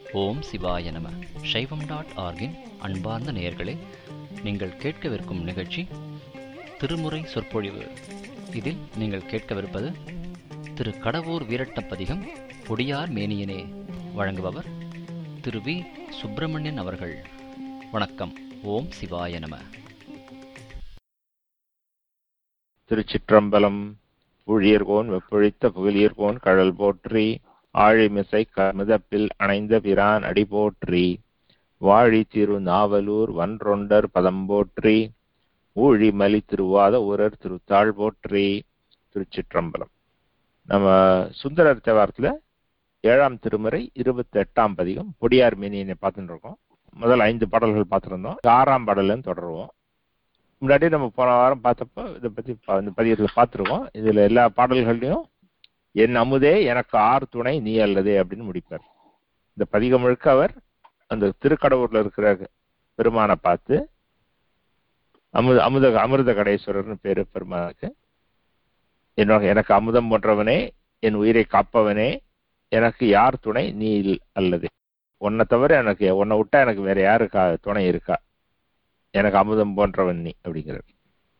ஓம் சிவாய நம சைவம் டாட் ஆர்கின் அன்பார்ந்த நேயர்களே நீங்கள் கேட்கவிருக்கும் நிகழ்ச்சி திருமுறை சொற்பொழிவு இதில் நீங்கள் கேட்கவிருப்பது திரு கடவூர் வீரட்டப்பதிகம் பொடியார் மேனியனே வழங்குபவர் திரு வி சுப்பிரமணியன் அவர்கள் வணக்கம் ஓம் சிவாய நம திருச்சிற்றம்பலம் ஊழியர்கோன் வெப்பொழித்த புகழியர்கோன் கழல் போற்றி ஆழிமிசை கமுதப்பில் அணைந்த பிரான் அடி போற்றி வாழி திரு நாவலூர் வன்றொண்டர் பதம் போற்றி ஊழிமலி திருவாத ஊரர் திருத்தாள் போற்றி திருச்சிற்றம்பலம் நம்ம சுந்தரர் தேவாரத்துல ஏழாம் திருமுறை இருபத்தி எட்டாம் பதிகம் பொடியார் மீனியனை பார்த்துட்டு இருக்கோம் முதல் ஐந்து பாடல்கள் பார்த்துருந்தோம் ஆறாம் பாடல்ல தொடருவோம் முன்னாடி நம்ம போன வாரம் பார்த்தப்போ இதை பத்தி ப- இந்த பதியத்தில் பார்த்துருக்கோம் இதுல எல்லா பாடல்கள்லையும் என் அமுதே எனக்கு ஆர் துணை நீ அல்லதே அப்படின்னு முடிப்பார் இந்த பதிகம் முழுக்க அவர் அந்த திருக்கடவுர்ல இருக்கிற பெருமானை பார்த்து அமுத அமுத அமிர்த கடேஸ்வரர்னு பேரு பெருமானுக்கு என்னோட எனக்கு அமுதம் போன்றவனே என் உயிரை காப்பவனே எனக்கு யார் துணை நீ இல் அல்லது உன்னை தவிர எனக்கு உன்னை விட்டா எனக்கு வேற யாருக்கா துணை இருக்கா எனக்கு அமுதம் போன்றவன் நீ அப்படிங்கிறார்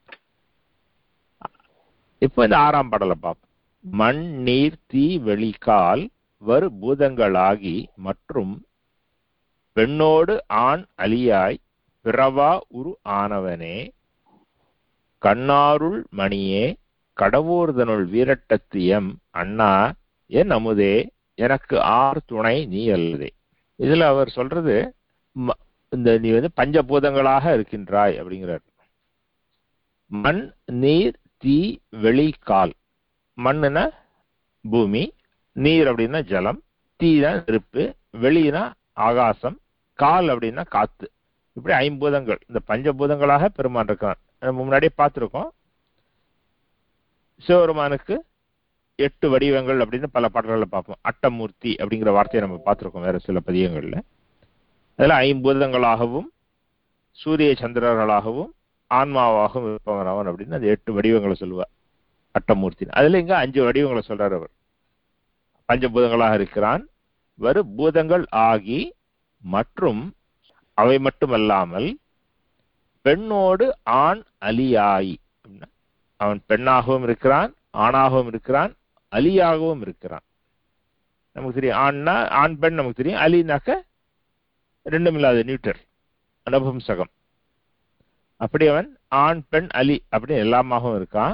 இப்போ இந்த ஆறாம் பாடலை பார்ப்போம் மண் நீர் தீ வெளிக்கால் வரு பூதங்களாகி மற்றும் பெண்ணோடு ஆண் அலியாய் பிறவா உரு ஆனவனே கண்ணாருள் மணியே கடவுர்தனுள் வீரட்டத்து எம் அண்ணா என் அமுதே எனக்கு ஆர் துணை நீ அல்லதே இதுல அவர் சொல்றது ம- இந்த நீ வந்து பஞ்சபூதங்களாக இருக்கின்றாய் அப்படிங்கிறார் மண் நீர் தீ வெளி கால் மண்ணுனா பூமி நீர் அப்படின்னா ஜலம் தீனா நெருப்பு வெளினா ஆகாசம் கால் அப்படின்னா காத்து இப்படி ஐம்பூதங்கள் இந்த பஞ்சபூதங்களாக பெருமான் இருக்கான் நம்ம முன்னாடியே பார்த்துருக்கோம் சிவபெருமானுக்கு எட்டு வடிவங்கள் அப்படின்னு பல பாடல்களில் பார்ப்போம் அட்டமூர்த்தி அப்படிங்கிற வார்த்தையை நம்ம பார்த்துருக்கோம் வேற சில பதியங்கள்ல அதில் ஐம்பூதங்களாகவும் சூரிய சந்திரர்களாகவும் ஆன்மாவாகவும் இருப்பவன் அவன் அப்படின்னு அந்த எட்டு வடிவங்களை சொல்லுவார் அட்டமூர்த்தி அதுல இங்க அஞ்சு வடிவங்களை சொல்றார் அவர் பஞ்சபூதங்களாக இருக்கிறான் வரு பூதங்கள் ஆகி மற்றும் அவை மட்டுமல்லாமல் பெண்ணோடு ஆண் அலியாய் அப்படின்னா, அவன் பெண்ணாகவும் இருக்கிறான் ஆணாகவும் இருக்கிறான் அலியாகவும் இருக்கிறான் நமக்கு தெரியும் ஆண்னா ஆண் பெண் நமக்கு தெரியும் அலினாக்க ரெண்டும் இல்லாத நியூட்டர் அனுபம்சகம் அப்படி அவன் ஆண் பெண் அலி அப்படி எல்லாமாகவும் இருக்கான்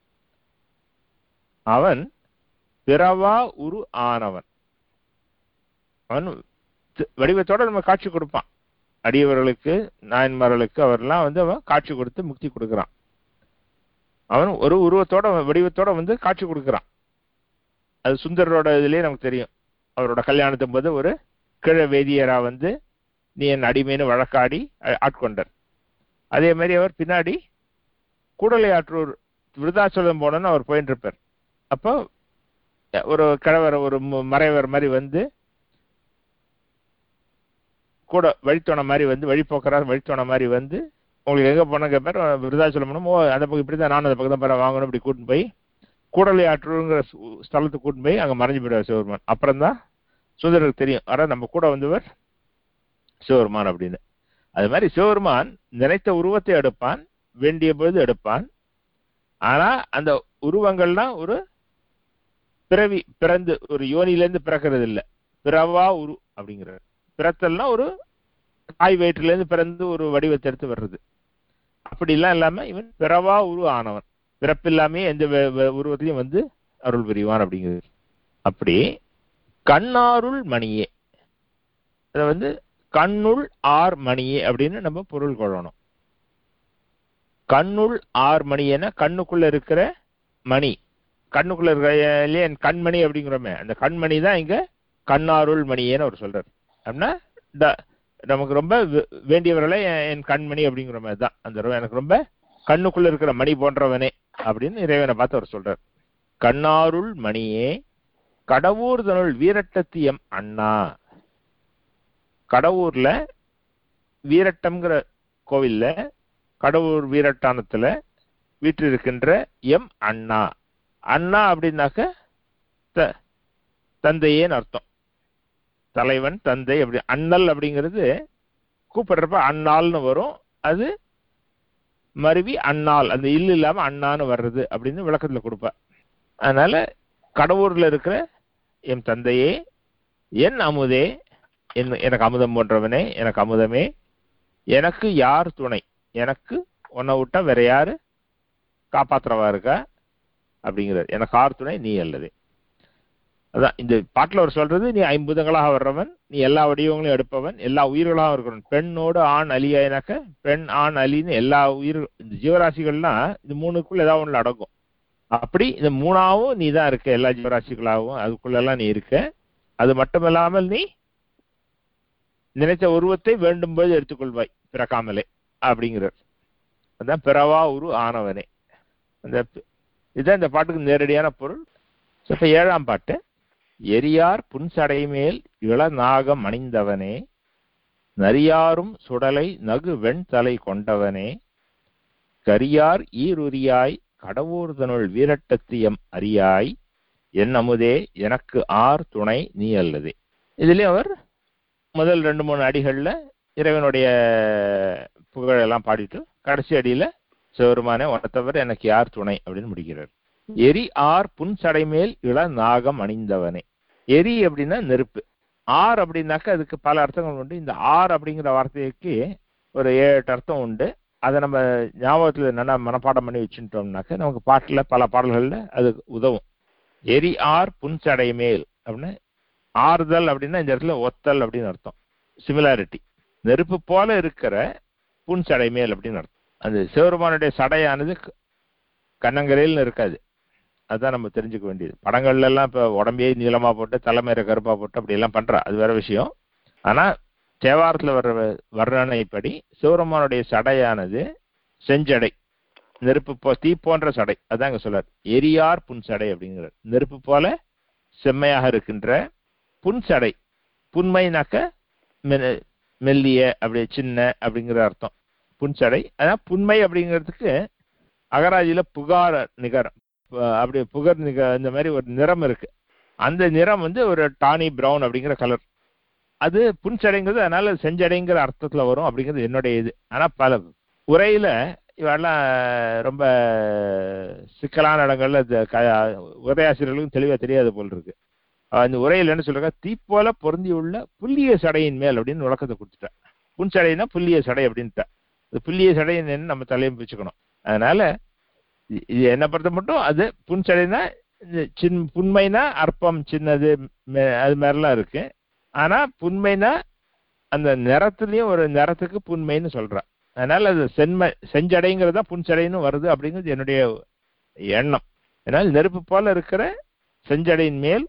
அவன் பிறவா உரு ஆனவன் அவன் தி- வடிவத்தோட நம்ம காட்சி கொடுப்பான் அடியவர்களுக்கு நாயன்மார்களுக்கு அவரெல்லாம் வந்து அவன் காட்சி கொடுத்து முக்தி கொடுக்குறான் அவன் ஒரு உருவத்தோட வடிவத்தோட வந்து காட்சி கொடுக்குறான் அது சுந்தரரோட இதுலயே நமக்கு தெரியும் அவரோட கல்யாணத்தின் போது ஒரு கிழ வேதியரா வந்து நீ என் அடிமைன்னு வழக்காடி அ- ஆட்கொண்டார் அதே மாதிரி அவர் பின்னாடி கூடலை ஆற்றூர் விருதாச்சலம் போனோன்னு அவர் போயிட்டு இருப்பார் அப்போ அஹ், ஒரு கிழவர் ஒரு ம- மறைவர் மாதிரி வந்து கூட வழித்தோண மாதிரி வந்து வழிபோக்கரா வழித்தோண மாதிரி வந்து உங்களுக்கு எங்க போன கேட்பார் விருதாச்சலம் போனோம் ஓ அந்த பக்கம் இப்படி தான் நானும் அந்த பக்கம் தான் பாரு வாங்கணும் இப்படி கூட்டின்னு போய் கூடலை ஆற்றூருங்கிற சு- ஸ்தலத்துக்கு கூட்டின்னு போய் அங்க மறைஞ்சு போயிடுவார் சிவபெருமான் அப்புறம் தான் சுந்தருக்கு தெரியும் ஆனா நம்ம கூட வந்தவர் சிவபெருமான் அப்படின்னு அது மாதிரி சிவபெருமான் நினைத்த உருவத்தை எடுப்பான் வேண்டிய பொழுது எடுப்பான் ஆனா அந்த உருவங்கள்லாம் ஒரு பிறவி பிறந்து ஒரு யோனியிலேருந்து பிறக்கிறது இல்ல பிறவா உரு அப்படிங்கிறார் பிறத்தல்னா ஒரு தாய் வயிற்றிலேருந்து பிறந்து ஒரு வடிவத்தை எடுத்து வர்றது அப்படிலாம் இல்லாம இவன் பிறவா உரு ஆனவன் பிறப்பில்லாமே எந்த வே- வே- உருவத்திலையும் வந்து அருள் புரிவான் அப்படிங்கிறது அப்படி கண்ணாருள் மணியே அதை வந்து கண்ணுள் ஆர் மணியே அப்படின்னு நம்ம பொருள் கொள்ளணும் கண்ணுள் ஆர் மணியேன்னா கண்ணுக்குள்ள இருக்கிற மணி கண்ணுக்குள்ள இருக்கிற இல்லையா, என் கண்மணி அப்படிங்கிறோமே அந்த கண்மணி தான் இங்க கண்ணாருள் மணியேன்னு அவர் சொல்றாரு அப்படின்னா த- நமக்கு ரொம்ப வே- வேண்டியவர்களே என் என் கண்மணி அப்படிங்கிற மாதிரி தான் அந்த ரொம்ப- எனக்கு ரொம்ப கண்ணுக்குள்ள இருக்கிற மணி போன்றவனே அப்படின்னு இறைவனை பார்த்து அவர் சொல்றார் கண்ணாருள் மணியே கடவுர் தனுள் வீரட்டத்தியம் அண்ணா கடவுர்ல வீரட்டம்ங்கிற கோவில்ல கடவுர் வீரட்டானத்துல வீற்றிருக்கின்ற எம் அண்ணா அண்ணா அப்படின்னாக்க த- தந்தையேன்னு அர்த்தம் தலைவன் தந்தை அப்படி அண்ணல் அப்படிங்கிறது கூப்பிடுறப்ப அண்ணால்னு வரும் அது மருவி அண்ணால் அந்த இல்லு இல்லாம அண்ணான்னு வர்றது அப்படின்னு விளக்கத்துல கொடுப்பா அதனால கடவுர்ல இருக்கிற என் தந்தையே என் அமுதே என் எனக்கு அமுதம் போன்றவனே எனக்கு அமுதமே எனக்கு யார் துணை எனக்கு உன்னை விட்டா வேற யாரு காப்பாத்துறவா இருக்கா அப்படிங்கிறது எனக்கு ஆர் துணை நீ அல்லது அதான் இந்த பாட்டுல அவர் சொல்றது நீ ஐம்புதங்களாக வர்றவன் நீ எல்லா வடிவங்களையும் எடுப்பவன் எல்லா உயிர்களாகவும் இருக்கிறவன் பெண்ணோடு ஆண் அலியானாக்க பெண் ஆண் அலின்னு எல்லா உயிர் இந்த ஜீவராசிகள்லாம் இந்த மூணுக்குள்ள ஏதாவது ஒண்ணுல அடங்கும் அப்படி இந்த மூணாவும் நீ தான் இருக்க எல்லா ஜீவராசிகளாகவும் அதுக்குள்ளெல்லாம் நீ இருக்க அது மட்டுமில்லாமல் நீ நினைத்த உருவத்தை வேண்டும் போது எடுத்துக்கொள்வாய் பிறக்காமலே அப்படிங்கிறார் அதான் பிறவா உரு ஆனவனே அந்த இதுதான் இந்த பாட்டுக்கு நேரடியான பொருள் இப்ப ஏழாம் பாட்டு எரியார் புன்சடை மேல் இளநாகம் அணிந்தவனே நரியாரும் சுடலை நகு வெண் தலை கொண்டவனே கரியார் ஈருரியாய் கடவுர்தனுள் வீரட்டத்தியம் அறியாய் என் அமுதே எனக்கு ஆர் துணை நீ அல்லது இதுலயும் அவர் முதல் ரெண்டு மூணு அடிகள்ல இறைவனுடைய புகழெல்லாம் பாடிட்டு கடைசி அடியில சிவருமானே உனத்தவர் எனக்கு யார் துணை அப்படின்னு முடிக்கிறார் எரி ஆர் புன்சடை மேல் இள நாகம் அணிந்தவனே எரி அப்படின்னா நெருப்பு ஆர் அப்படின்னாக்க அதுக்கு பல அர்த்தங்கள் உண்டு இந்த ஆர் அப்படிங்கிற வார்த்தைக்கு ஒரு ஏழு எட்டு அர்த்தம் உண்டு அதை நம்ம ஞாபகத்துல நல்லா மனப்பாடம் பண்ணி வச்சுட்டோம்னாக்க நமக்கு பாட்டுல பல பாடல்கள்ல அது உதவும் எரி ஆர் புன்சடை மேல் அப்படின்னு ஆறுதல் அப்படின்னா இந்த இடத்துல ஒத்தல் அப்படின்னு அர்த்தம் சிமிலாரிட்டி நெருப்பு போல இருக்கிற புன்சடை மேல் அப்படின்னு அர்த்தம் அந்த சிவருமானுடைய சடையானது கண்ணங்கரையில் இருக்காது அதுதான் நம்ம தெரிஞ்சுக்க வேண்டியது படங்கள்ல எல்லாம் இப்ப உடம்பே நீளமா போட்டு தலைமையில கருப்பா போட்டு அப்படி எல்லாம் பண்றா அது வேற விஷயம் ஆனா தேவாரத்துல வர்ற வர்ணனைப்படி சிவருமானுடைய சடையானது செஞ்சடை நெருப்பு போ தீ போன்ற சடை அதான் இங்க சொல்றார் எரியார் புன்சடை அப்படிங்கிறார் நெருப்பு போல செம்மையாக இருக்கின்ற புன்சடை புன்மைனாக்க மெல்லிய அப்படி சின்ன அப்படிங்கிற அர்த்தம் புன்சடை அதான் புன்மை அப்படிங்கிறதுக்கு அகராதியில புகார் நிகரம் அப்படி புகர் நிக இந்த மாதிரி ஒரு நிறம் இருக்கு அந்த நிறம் வந்து ஒரு டானி பிரவுன் அப்படிங்கிற கலர் அது புன்சடைங்கிறது அதனால செஞ்சடைங்கிற அர்த்தத்துல வரும் அப்படிங்கிறது என்னுடைய இது ஆனா பல உரையில இவெல்லாம் ரொம்ப சிக்கலான இடங்கள்ல உரையாசிரியர்களுக்கும் தெளிவா தெரியாது போல் இருக்கு அந்த உரையில் என்ன சொல்றாங்க தீப்போல பொருந்தியுள்ள புள்ளிய சடையின் மேல் அப்படின்னு விளக்கத்தை கொடுத்துட்டேன் புன்சடைனா புள்ளிய சடை அப்படின்ட்டா இந்த புள்ளிய சடை என்னன்னு நம்ம தலையும் பிச்சுக்கணும் அதனால இது என்ன பொறுத்த மட்டும் அது புன்சடைனா சின் புண்மைனா அற்பம் சின்னது அது மாதிரிலாம் இருக்கு ஆனா புண்மைனா அந்த நிறத்துலயும் ஒரு நிறத்துக்கு புண்மைன்னு சொல்றான் அதனால அது சென்மை செஞ்சடைங்கிறது தான் புன்சடைன்னு வருது அப்படிங்கிறது என்னுடைய எண்ணம் அதனால நெருப்பு போல இருக்கிற செஞ்சடையின் மேல்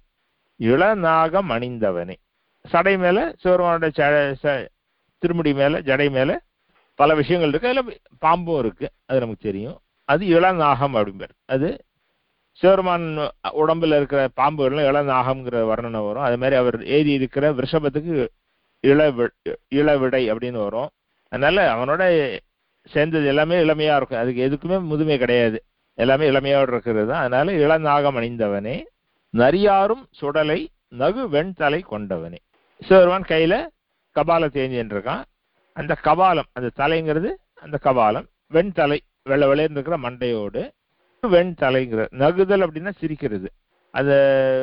இளநாகம் அணிந்தவனே சடை மேல சிவருமானோட திருமுடி மேல ஜடை மேல பல விஷயங்கள் இருக்கு அதுல பாம்பும் இருக்கு அது நமக்கு தெரியும் அது இளநாகம் அப்படிம்பார் அது சிவருமான் உடம்புல இருக்கிற பாம்புகள்லாம் இளநாகம்ங்கிற வர்ணனை வரும் அது மாதிரி அவர் ஏறி இருக்கிற விஷபத்துக்கு இள இளவிடை அப்படின்னு வரும் அதனால அவனோட சேர்ந்தது எல்லாமே இளமையா இருக்கும் அதுக்கு எதுக்குமே முதுமை கிடையாது எல்லாமே இளமையோடு இருக்கிறது தான் அதனால இளநாகம் அணிந்தவனே நரியாரும் சுடலை நகு வெண்தலை கொண்டவனே சிவருமான் கையில கபால தேஞ்சின்னு இருக்கான் அந்த கபாலம் அந்த தலைங்கிறது அந்த கபாலம் வெண்தலை வெள்ளை வெள்ளைன்னு இருக்கிற மண்டையோடு வெண் தலைங்கிற நகுதல் அப்படின்னா சிரிக்கிறது அந்த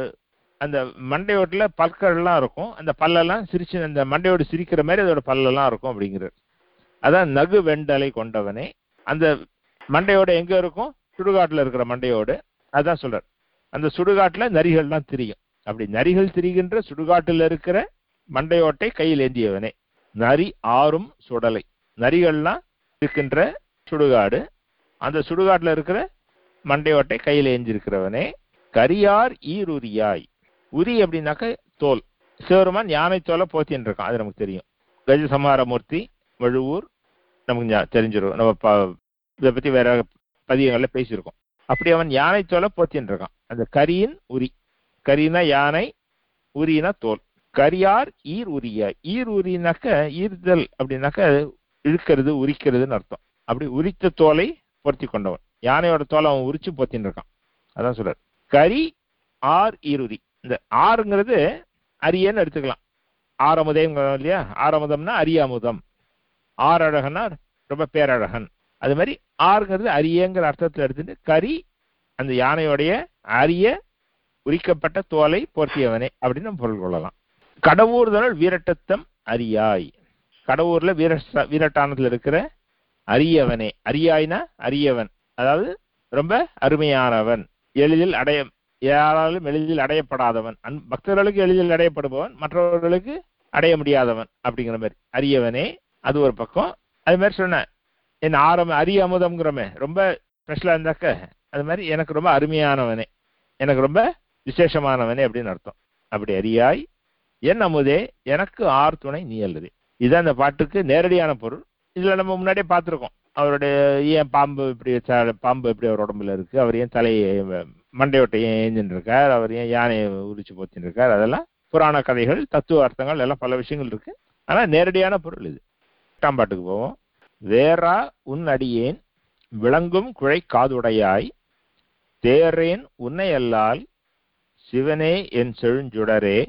அந்த மண்டையோட்டில் பற்கள்லாம் இருக்கும் அந்த பல்லெல்லாம் சிரிச்சு அந்த மண்டையோடு சிரிக்கிற மாதிரி அதோட பல்லெல்லாம் இருக்கும் அப்படிங்கிறது அதான் நகு வெண்தலை கொண்டவனே அந்த மண்டையோட எங்க இருக்கும் சுடுகாட்டுல இருக்கிற மண்டையோடு அதான் சொல்றார் அந்த சுடுகாட்டுல நரிகள்லாம் திரியும் அப்படி நரிகள் திரிகின்ற சுடுகாட்டுல இருக்கிற மண்டையோட்டை கையில் ஏந்தியவனே நரி ஆறும் சுடலை நரிகள்லாம் இருக்கின்ற சுடுகாடு அந்த சுடுகாட்டுல இருக்கிற மண்டையோட்டை கையில் ஏந்திருக்கிறவனே கரியார் ஈருரியாய் உரி அப்படின்னாக்க தோல் சிவருமான் யானை தோலை போத்தின்னு இருக்கான் அது நமக்கு தெரியும் கஜசமாரமூர்த்தி வழுவூர் நமக்கு தெரிஞ்சிடும் நம்ம இதை பத்தி வேற பதியங்கள்ல பேசியிருக்கோம் அப்படி அவன் யானை தோலை போத்தின்னு இருக்கான் அந்த கரியின் உரி கரினா யானை உரினா தோல் கரியார் ஈர் உரியாய் ஈர் உரினாக்க ஈர்தல் அப்படின்னாக்க இழுக்கிறது உரிக்கிறதுன்னு அர்த்தம் அப்படி உரித்த தோலை பொருத்தி கொண்டவன் யானையோட தோலை அவன் உரிச்சு பொத்தின்னு இருக்கான் அதான் சொல்றார் கரி ஆர் ஈருரி இந்த ஆறுங்கிறது அரியன்னு எடுத்துக்கலாம் ஆரமுதம் இல்லையா ஆரமுதம்னா அரியாமுதம் ஆறழகன்னா ரொம்ப பேரழகன் அது மாதிரி ஆறுங்கிறது அரியங்கிற அர்த்தத்தில் எடுத்துட்டு கரி அந்த யானையோடைய அரிய உரிக்கப்பட்ட தோலை போர்த்தியவனே அப்படின்னு நம்ம பொருள் கொள்ளலாம் கடவுர்தனல் வீரட்டத்தம் அரியாய் கடவுர்ல வீர வீரட்டானத்தில் இருக்கிற அரியவனே அரியாய்னா அரியவன் அதாவது ரொம்ப அருமையானவன் எளிதில் அடைய யாராலும் எளிதில் அடையப்படாதவன் அன் பக்தர்களுக்கு எளிதில் அடையப்படுபவன் மற்றவர்களுக்கு அடைய முடியாதவன் அப்படிங்கிற மாதிரி அரியவனே அது ஒரு பக்கம் அது மாதிரி சொன்னேன் என் ஆரம் அரிய அமுதம்ங்கிறமே ரொம்ப ஸ்பெஷலா இருந்தாக்க அது மாதிரி எனக்கு ரொம்ப அருமையானவனே எனக்கு ரொம்ப விசேஷமானவனே அப்படின்னு அர்த்தம் அப்படி அரியாய் என் அமுதே எனக்கு ஆர் துணை நீ அல்லது இதுதான் அந்த பாட்டுக்கு நேரடியான பொருள் இதுல நம்ம முன்னாடியே பார்த்துருக்கோம் அவருடைய ஏன் பாம்பு இப்படி ச- பாம்பு எப்படி அவர் உடம்புல இருக்கு அவர் ஏன் தலையை மண்டையோட்டை ஏன் ஏஞ்சின்னு இருக்கார் அவர் ஏன் யானையை உரிச்சு போத்தின்னு இருக்கார் அதெல்லாம் புராண கதைகள் தத்துவ அர்த்தங்கள் எல்லாம் பல விஷயங்கள் இருக்கு ஆனா நேரடியான பொருள் இது எட்டாம் பாட்டுக்கு போவோம் வேறா உன் அடியேன் விளங்கும் குழை காதுடையாய் தேரேன் உன்னை அல்லால் சிவனே என் செழுஞ்சுடரே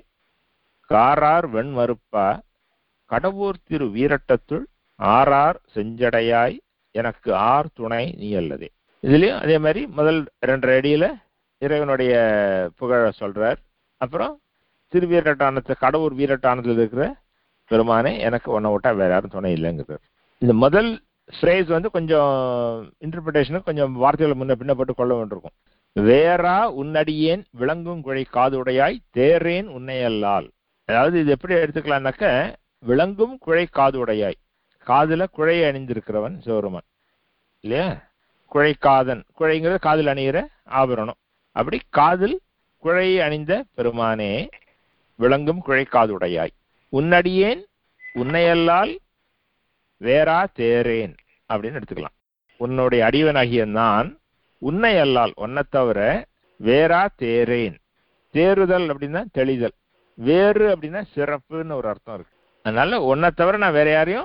காரார் வெண்மறுப்பா கடவுர் திரு வீரட்டத்துள் ஆரார் செஞ்சடையாய் எனக்கு ஆர் துணை நீ அல்லதே இதுலயும் அதே மாதிரி முதல் ரெண்டு அடியில இறைவனுடைய புகழ சொல்றார் அப்புறம் திருவீரட்டானத்து கடவுர் வீரட்டானத்தில் இருக்கிற பெருமானே எனக்கு உன்னை விட்டா வேற யாரும் துணை இல்லைங்கிறார் இந்த முதல் ஃப்ரேஸ் வந்து கொஞ்சம் இன்டர்பிரிட்டேஷனுக்கு கொஞ்சம் வார்த்தைகளை முன்ன பின்ன போட்டு கொள்ள வேண்டியிருக்கும் வேறா உன்னடியேன் விளங்கும் குழை காதுடையாய் தேரேன் உன்னையல்லால் அதாவது இது எப்படி எடுத்துக்கலாம்னாக்க விளங்கும் குழை காதுடையாய் காதுல குழை அணிந்திருக்கிறவன் சிவருமன் இல்லையா குழை காதன் குழைங்கிறது காதில் அணிகிற ஆபரணம் அப்படி காதில் குழை அணிந்த பெருமானே விளங்கும் குழை காதுடையாய் உன்னடியேன் உன்னையல்லால் வேறா தேரேன் அப்படின்னு எடுத்துக்கலாம் உன்னுடைய அடிவனாகிய நான் உன்னை அல்லால் உன்னை தவிர வேறா தேரேன் தேறுதல் அப்படின்னா தெளிதல் வேறு அப்படின்னா சிறப்புன்னு ஒரு அர்த்தம் இருக்கு அதனால உன்னை தவிர நான் வேற யாரையும்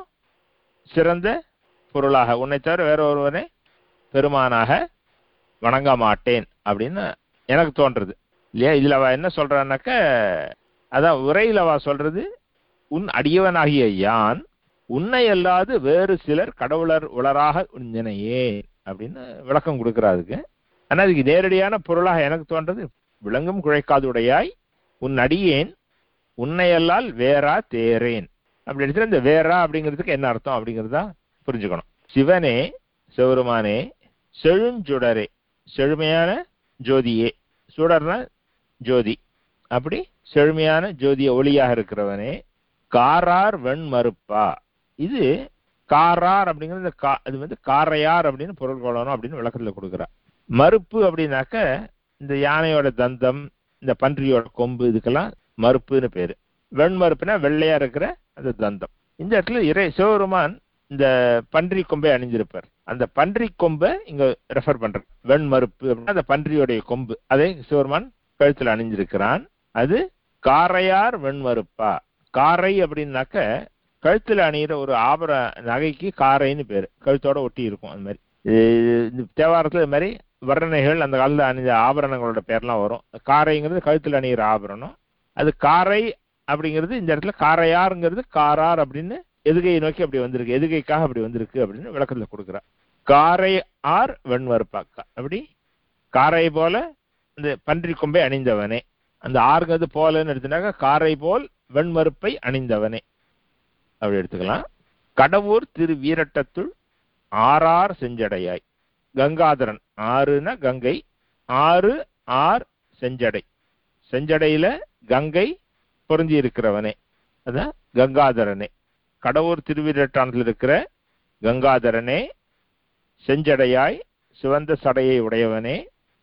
சிறந்த பொருளாக உன்னை தவிர வேற ஒருவனை பெருமானாக வணங்க மாட்டேன் அப்படின்னு எனக்கு தோன்றது இல்லையா இதுல அவ என்ன சொல்றான்னாக்க அதான் உரையில் அவ சொல்றது உன் அடியவனாகிய யான் உன்னை அல்லாது வேறு சிலர் கடவுளர் உளராக உஞ்சனையே அப்படின்னு விளக்கம் கொடுக்கறாதுக்கு ஆனா அதுக்கு நேரடியான பொருளாக எனக்கு தோன்றது விளங்கும் குழைக்காதுடையாய் உன் அடியேன் உன்னையல்லால் வேறா தேரேன் அப்படி எடுத்துட்டு இந்த வேறா அப்படிங்கிறதுக்கு என்ன அர்த்தம் அப்படிங்கிறதா புரிஞ்சுக்கணும் சிவனே சிவருமானே செழுஞ்சுடரே செழுமையான ஜோதியே சுடர்னா ஜோதி அப்படி செழுமையான ஜோதிய ஒளியாக இருக்கிறவனே காரார் வெண்மறுப்பா இது காரார் அப்படிங்கிறது இந்த கா இது வந்து காரையார் அப்படின்னு பொருள் கொள்ளணும் அப்படின்னு விளக்கத்துல கொடுக்குறா மறுப்பு அப்படின்னாக்க இந்த யானையோட தந்தம் இந்த பன்றியோட கொம்பு இதுக்கெல்லாம் மறுப்புன்னு பேரு வெண்மறுப்புனா வெள்ளையா இருக்கிற அந்த தந்தம் இந்த இடத்துல இறை சிவபெருமான் இந்த பன்றி கொம்பை அணிஞ்சிருப்பார் அந்த பன்றி கொம்பை இங்க ரெஃபர் பண்ற வெண்மறுப்பு அப்படின்னா அந்த பன்றியோடைய கொம்பு அதை சிவபெருமான் கழுத்துல அணிஞ்சிருக்கிறான் அது காரையார் வெண்மறுப்பா காரை அப்படின்னாக்க கழுத்துல அணிகிற ஒரு ஆபர நகைக்கு காரைன்னு பேரு கழுத்தோட ஒட்டி இருக்கும் அந்த மாதிரி இது- இந்த தேவாரத்துல இது மாதிரி வர்ணனைகள் அந்த காலத்துல அணிஞ்ச ஆபரணங்களோட பேர்லாம் வரும் காரைங்கிறது கழுத்துல அணிகிற ஆபரணம் அது காரை அப்படிங்கிறது இந்த இடத்துல காரையாருங்கிறது காரார் அப்படின்னு எதுகையை நோக்கி அப்படி வந்திருக்கு எதுகைக்காக அப்படி வந்திருக்கு அப்படின்னு விளக்கத்துல கொடுக்குறா காரை ஆர் வெண்மறுப்பா கா- அப்படி காரை போல இந்த பன்றி கொம்பை அணிந்தவனே அந்த ஆறுங்கிறது போலன்னு எடுத்துனாக்க காரை போல் வெண்மறுப்பை அணிந்தவனே அப்படி எடுத்துக்கலாம் கடவுர் திரு வீரட்டத்துள் ஆறார் செஞ்சடையாய் கங்காதரன் ஆறுனா கங்கை ஆறு ஆர் செஞ்சடை செஞ்சடையில கங்கை பொருந்தி இருக்கிறவனே அதான் கங்காதரனே கடவுர் திருவீரட்டானத்தில் இருக்கிற கங்காதரனே செஞ்சடையாய் சிவந்த சடையை உடையவனே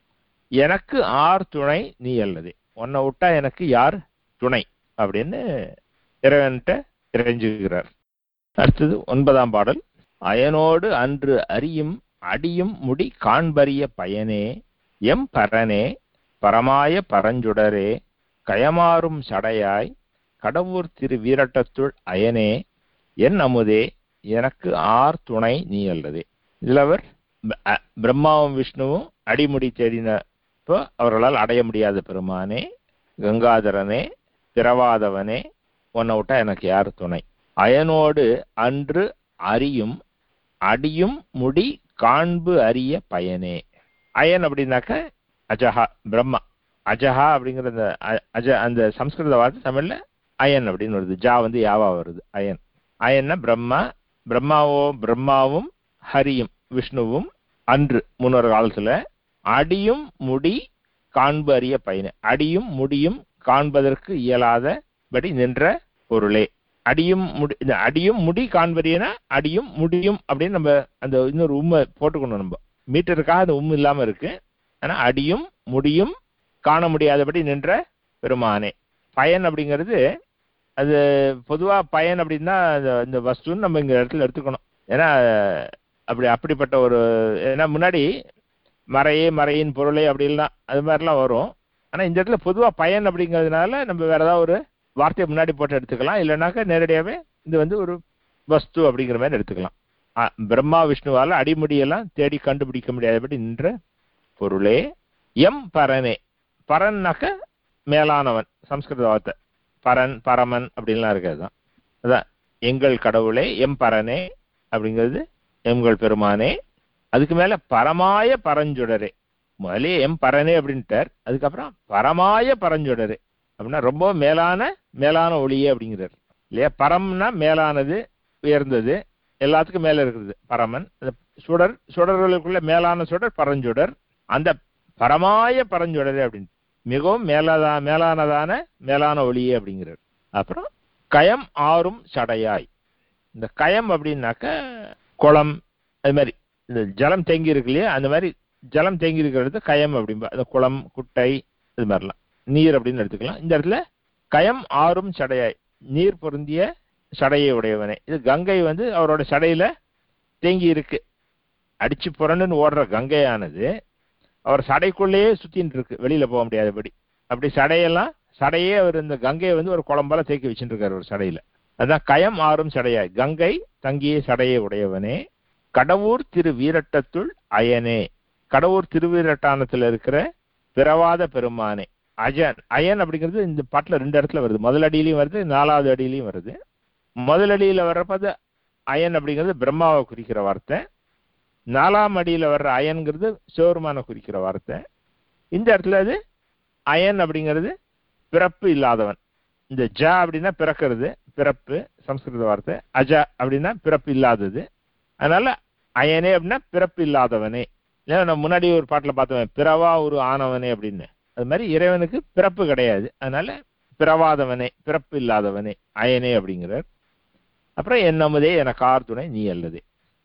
எனக்கு ஆர் துணை நீ அல்லது உன்னை விட்டா எனக்கு யார் துணை அப்படின்னு இறைவன்கிட்ட இறைஞ்சுகிறார் அடுத்தது ஒன்பதாம் பாடல் அயனோடு அன்று அறியும் அடியும் முடி காண்பரிய பயனே எம் பரனே பரமாய பரஞ்சுடரே கயமாறும் சடையாய் கடவுர் திரு வீரட்டத்துள் அயனே என் அமுதே எனக்கு ஆர் துணை நீ அல்லது இதுல அவர் ப- அ- பிரம்மாவும் விஷ்ணுவும் அடிமுடி தேடினப்போ அவர்களால் அடைய முடியாத பெருமானே கங்காதரனே பிறவாதவனே உன்னை விட்டா எனக்கு யார் துணை அயனோடு அன்று அறியும் அடியும் முடி காண்பு அறிய பயனே அயன் அப்படின்னாக்க அஜஹா பிரம்மா அஜஹா அப்படிங்கிற அந்த அ- அஜ அந்த சம்ஸ்கிருத வார்த்தை தமிழ்ல அயன் அப்படின்னு வருது ஜா வந்து யாவா வருது அயன் அயன்னா பிரம்மா பிரம்மாவோ பிரம்மாவும் ஹரியும் விஷ்ணுவும் அன்று முன்னொரு காலத்துல அடியும் முடி காண்பு அறிய பயனே அடியும் முடியும் காண்பதற்கு இயலாதபடி நின்ற பொருளே அடியும் முடி இந்த அடியும் முடி காண்பறியனா அடியும் முடியும் அப்படின்னு நம்ம அந்த இன்னொரு உண்மை போட்டுக்கணும் நம்ம மீட்டருக்காக அந்த உண்மை இல்லாம இருக்கு ஆனா அடியும் முடியும் காண முடியாதபடி நின்ற பெருமானே பயன் அப்படிங்கிறது அது பொதுவா பயன் அப்படின்னா அந்த- இந்த வஸ்துன்னு நம்ம இங்க இடத்துல எடுத்துக்கணும் ஏன்னா அப்படி அப்படிப்பட்ட ஒரு ஏன்னா முன்னாடி மறையே மறையின் பொருளே அப்படின்லாம் அது மாதிரிலாம் வரும் ஆனா இந்த இடத்துல பொதுவா பயன் அப்படிங்கிறதுனால நம்ம வேற ஏதாவது ஒரு வார்த்தையை முன்னாடி போட்டு எடுத்துக்கலாம் இல்லைனாக்கா நேரடியாவே இது வந்து ஒரு வஸ்து அப்படிங்கிற மாதிரி எடுத்துக்கலாம் ஆ, பிரம்மா விஷ்ணுவால அடிமுடியெல்லாம் தேடி கண்டுபிடிக்க முடியாதபடி நின்ற பொருளே எம் பரனே பரன்னாக்க மேலானவன் சம்ஸ்கிருத வார்த்தை பரன் பரமன் அப்படின்லாம் இருக்காது தான் அதான் எங்கள் கடவுளே எம் பரனே அப்படிங்கிறது எங்கள் பெருமானே அதுக்கு மேல பரமாய பரஞ்சுடரே முதலே எம் பரனே அப்படின்ட்டார் அதுக்கப்புறம் பரமாய பரஞ்சுடரே அப்படின்னா ரொம்ப மேலான மேலான ஒளியே அப்படிங்கிறார் இல்லையா பரம்னா மேலானது உயர்ந்தது எல்லாத்துக்கும் மேல இருக்குது பரமன் அந்த சுடர் சுடர்களுக்குள்ள மேலான சுடர் பரஞ்சுடர் அந்த பரமாய பரஞ்சுடரே அப்படின்னு மிகவும் மேலதா மேலானதான மேலான ஒளியே அப்படிங்கிறார் அப்புறம் கயம் ஆறும் சடையாய் இந்த கயம் அப்படின்னாக்க குளம் அது மாதிரி இந்த ஜலம் தேங்கி இருக்கு இல்லையா அந்த மாதிரி ஜலம் தேங்கி இருக்கிறது கயம் அப்படிம்பா அந்த குளம் குட்டை இது மாதிரிலாம் நீர் அப்படின்னு எடுத்துக்கலாம் இந்த இடத்துல கயம் ஆறும் சடையாய் நீர் பொருந்திய சடையை உடையவனே இது கங்கை வந்து அவரோட சடையில தேங்கி இருக்கு அடிச்சு புரண்டுன்னு ஓடுற கங்கையானது அவர் சடைக்குள்ளேயே சுத்தின்னு இருக்கு வெளியில போக முடியாதபடி அப்படி சடையெல்லாம் சடையே அவர் இந்த கங்கையை வந்து ஒரு குழம்பால தேக்கி வச்சுட்டு இருக்காரு ஒரு சடையில அதான் கயம் ஆறும் சடையாய் கங்கை தங்கிய சடையை உடையவனே கடவுர் திரு வீரட்டத்துள் அயனே கடவுர் திருவீரட்டானத்துல இருக்கிற பிறவாத பெருமானே அஜன் அயன் அப்படிங்கிறது இந்த பாட்டுல ரெண்டு இடத்துல வருது முதல் அடியிலையும் வருது நாலாவது அடியிலையும் வருது முதல் அடியில வர்றப்ப அது அயன் அப்படிங்கிறது பிரம்மாவை குறிக்கிற வார்த்தை நாலாம் அடியில வர்ற அயன்கிறது சிவருமான குறிக்கிற வார்த்தை இந்த இடத்துல அது அயன் அப்படிங்கிறது பிறப்பு இல்லாதவன் இந்த ஜ அப்படின்னா பிறக்கிறது பிறப்பு சம்ஸ்கிருத வார்த்தை அஜ அப்படின்னா பிறப்பு இல்லாதது அதனால அயனே அப்படின்னா பிறப்பு இல்லாதவனே இல்ல நம்ம முன்னாடி ஒரு பாட்டுல பார்த்தோம் பிறவா ஒரு ஆனவனே அப்படின்னு அது மாதிரி இறைவனுக்கு பிறப்பு கிடையாது அதனால பிறவாதவனே பிறப்பு இல்லாதவனே அயனே அப்படிங்கிறார் அப்புறம் என்னமுதே எனக்கு ஆர் துணை நீ அல்லது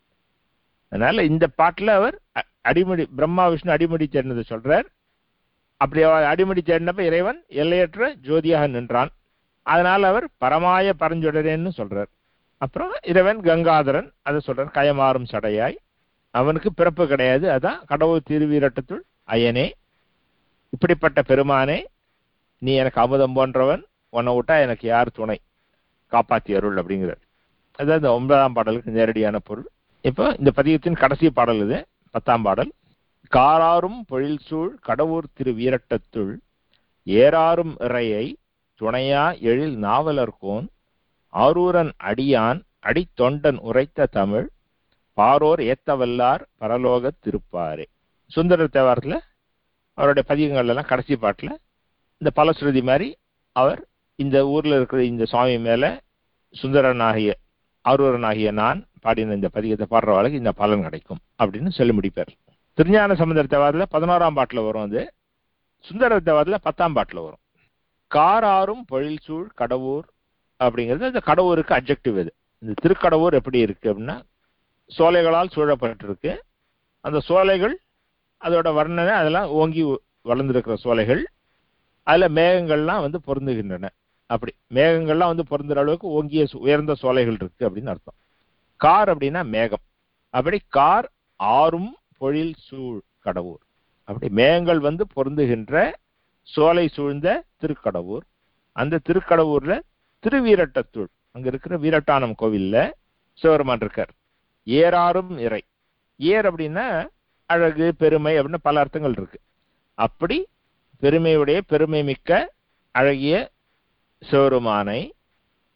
அதனால இந்த பாட்டுல அவர் அ- அடிமுடி பிரம்மா விஷ்ணு அடிமுடி சேர்ந்ததை சொல்றார் அப்படி அவர் அடிமுடி சேர்ந்தப்ப இறைவன் எல்லையற்ற ஜோதியாக நின்றான் அதனால அவர் பரமாய பரஞ்சுடரேன்னு சொல்றார் அப்புறம் இறைவன் கங்காதரன் அதை சொல்றார் கயமாறும் சடையாய் அவனுக்கு பிறப்பு கிடையாது அதான் கடவுள் திருவீரட்டத்துள் அயனே இப்படிப்பட்ட பெருமானே நீ எனக்கு அமுதம் போன்றவன் உன்னை விட்டா எனக்கு யார் துணை காப்பாத்தி அருள் அப்படிங்கிறார் அதான் இந்த ஒன்பதாம் பாடலுக்கு நேரடியான பொருள் இப்போ இந்த பதியத்தின் கடைசி பாடல் இது பத்தாம் பாடல் காராரும் பொழில் சூழ் கடவுர் திரு வீரட்டத்துள் ஏறாரும் இறையை துணையா எழில் நாவலர்கோன் ஆரூரன் அடியான் அடித்தொண்டன் உரைத்த தமிழ் பாரோர் ஏத்தவல்லார் பரலோக திருப்பாரே சுந்தர தேவாரத்துல அவருடைய பதிகங்கள் எல்லாம் கடைசி பாட்டுல இந்த பலஸ்ருதி மாதிரி அவர் இந்த ஊர்ல இருக்கிற இந்த சுவாமி மேல சுந்தரனாகிய ஆரூரனாகிய நான் பாடின இந்த பதிகத்தை பாடுறவளுக்கு இந்த பலன் கிடைக்கும் அப்படின்னு சொல்லி முடிப்பார் திருஞான சமுதர தேவாரத்துல பதினோராம் பாட்டுல வரும் அது சுந்தர தேவாரத்துல பத்தாம் பாட்டுல வரும் காராரும் பொழில் சூழ் கடவுர் அப்படிங்கிறது அந்த கடவுருக்கு அப்ஜெக்டிவ் இது இந்த திருக்கடவுர் எப்படி இருக்கு அப்படின்னா சோலைகளால் சூழப்பட்டிருக்கு அந்த சோலைகள் அதோட வர்ணனை அதெல்லாம் ஓங்கி வளர்ந்துருக்கிற சோலைகள் அதுல மேகங்கள்லாம் வந்து பொருந்துகின்றன அப்படி மேகங்கள்லாம் வந்து பொருந்துற அளவுக்கு ஓங்கிய சு- உயர்ந்த சோலைகள் இருக்கு அப்படின்னு அர்த்தம் கார் அப்படின்னா மேகம் அப்படி கார் ஆறும் பொழில் சூழ் கடவுர் அப்படி மேகங்கள் வந்து பொருந்துகின்ற சோலை சூழ்ந்த திருக்கடவுர் அந்த திருக்கடவுர்ல திருவீரட்டத்துள் அங்க இருக்கிற வீரட்டானம் கோவில்ல சிவருமான் இருக்கார் ஏறாரும் இறை ஏர் அப்படின்னா அழகு பெருமை அப்படின்னு பல அர்த்தங்கள் இருக்கு அப்படி பெருமையுடைய பெருமை மிக்க அழகிய சிவருமானை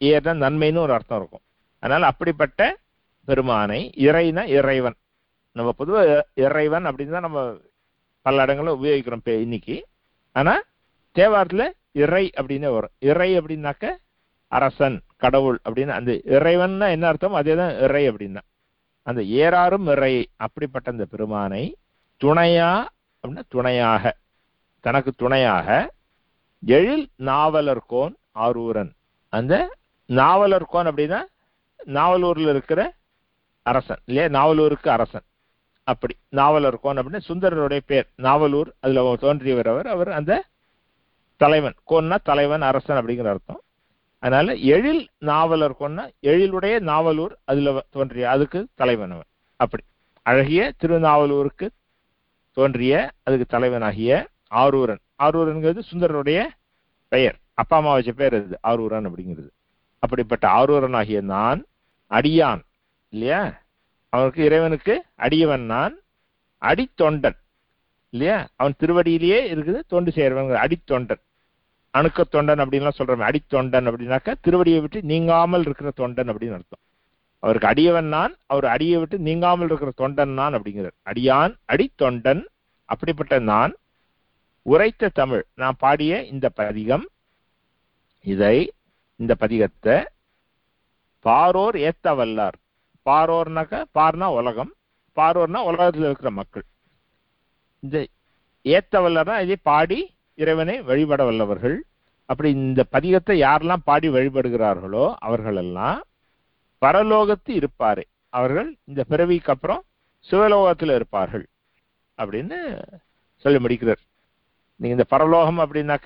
ஏர்னா நன்மைன்னு ஒரு அர்த்தம் இருக்கும் அதனால அப்படிப்பட்ட பெருமானை இறைனா இறைவன் நம்ம பொதுவாக இறைவன் அப்படின்னு தான் நம்ம பல இடங்களில் உபயோகிக்கிறோம் இப்ப இன்னைக்கு ஆனா தேவாரத்துல இறை அப்படின்னு வரும் இறை அப்படின்னாக்க அரசன் கடவுள் அப்படின்னு அந்த இறைவன்னா என்ன அர்த்தம் அதே தான் இறை அப்படின்னா அந்த ஏறாரும் இறை அப்படிப்பட்ட அந்த பெருமானை துணையா அப்படின்னா துணையாக தனக்கு துணையாக எழில் நாவலர்கோன் ஆரூரன் அந்த நாவலர்கோன் அப்படின்னா நாவலூர்ல இருக்கிற அரசன் இல்லையா நாவலூருக்கு அரசன் அப்படி நாவலர்கோன் அப்படின்னு சுந்தரருடைய பேர் நாவலூர் அதுல தோன்றியவர் அவர் அவர் அந்த தலைவன் கோன்னா தலைவன் அரசன் அப்படிங்கிற அர்த்தம் அதனால எழில் நாவலர் கொன்னா எழிலுடைய நாவலூர் அதுல தோன்றிய அதுக்கு தலைவன் அவன் அப்படி அழகிய திருநாவலூருக்கு தோன்றிய அதுக்கு தலைவனாகிய ஆரூரன் ஆரூரன்கிறது சுந்தரருடைய பெயர் அப்பா அம்மா வச்ச பேர் அது ஆரூரன் அப்படிங்கிறது அப்படிப்பட்ட ஆரூரன் ஆகிய நான் அடியான் இல்லையா அவனுக்கு இறைவனுக்கு அடியவன் நான் அடித்தொண்டன் இல்லையா அவன் திருவடியிலேயே இருக்குது தொண்டு செய்யறவன் அடித்தொண்டன் அணுக்க தொண்டன் அப்படின்லாம் சொல்றோம் அடித்தொண்டன் அப்படின்னாக்கா திருவடியை விட்டு நீங்காமல் இருக்கிற தொண்டன் அப்படின்னு அர்த்தம் அவருக்கு அடியவன் நான் அவர் அடியை விட்டு நீங்காமல் இருக்கிற தொண்டன் நான் அப்படிங்கிறார் அடியான் அடித்தொண்டன் அப்படிப்பட்ட நான் உரைத்த தமிழ் நான் பாடிய இந்த பதிகம் இதை இந்த பதிகத்தை பாரோர் ஏத்த வல்லார் பாரோர்னாக்க பார்னா உலகம் பாரோர்னா உலகத்தில் இருக்கிற மக்கள் இந்த ஏத்த வல்லர்னா இதை பாடி இறைவனை வழிபட வல்லவர்கள் அப்படி இந்த பதிகத்தை யாரெல்லாம் பாடி வழிபடுகிறார்களோ அவர்களெல்லாம் பரலோகத்து இருப்பாரே அவர்கள் இந்த பிறவிக்கு அப்புறம் சிவலோகத்தில் இருப்பார்கள் அப்படின்னு சொல்லி முடிக்கிறார் நீங்க இந்த பரலோகம் அப்படின்னாக்க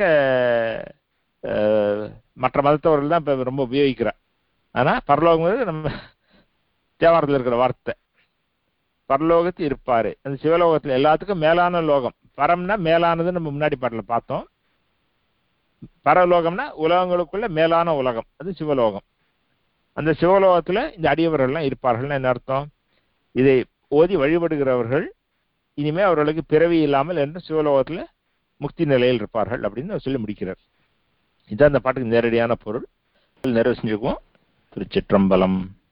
மற்ற மதத்தவர்கள் தான் இப்ப ரொம்ப உபயோகிக்கிறார் ஆனா பரலோகம் நம்ம தேவாரத்தில் இருக்கிற வார்த்தை பரலோகத்து இருப்பாரு அந்த சிவலோகத்துல எல்லாத்துக்கும் மேலான லோகம் பரம்னா மேலானது நம்ம முன்னாடி பாட்டில பார்த்தோம் பரலோகம்னா உலகங்களுக்குள்ள மேலான உலகம் அது சிவலோகம் அந்த சிவலோகத்துல இந்த அடியவர்கள்லாம் இருப்பார்கள்னு என்ன அர்த்தம் இதை ஓதி வழிபடுகிறவர்கள் இனிமே அவர்களுக்கு பிறவி இல்லாமல் என்று சிவலோகத்துல முக்தி நிலையில் இருப்பார்கள் அப்படின்னு சொல்லி முடிக்கிறார் இதுதான் அந்த பாட்டுக்கு நேரடியான பொருள் நிறைவு செஞ்சுக்குவோம் திருச்சிற்றம்பலம்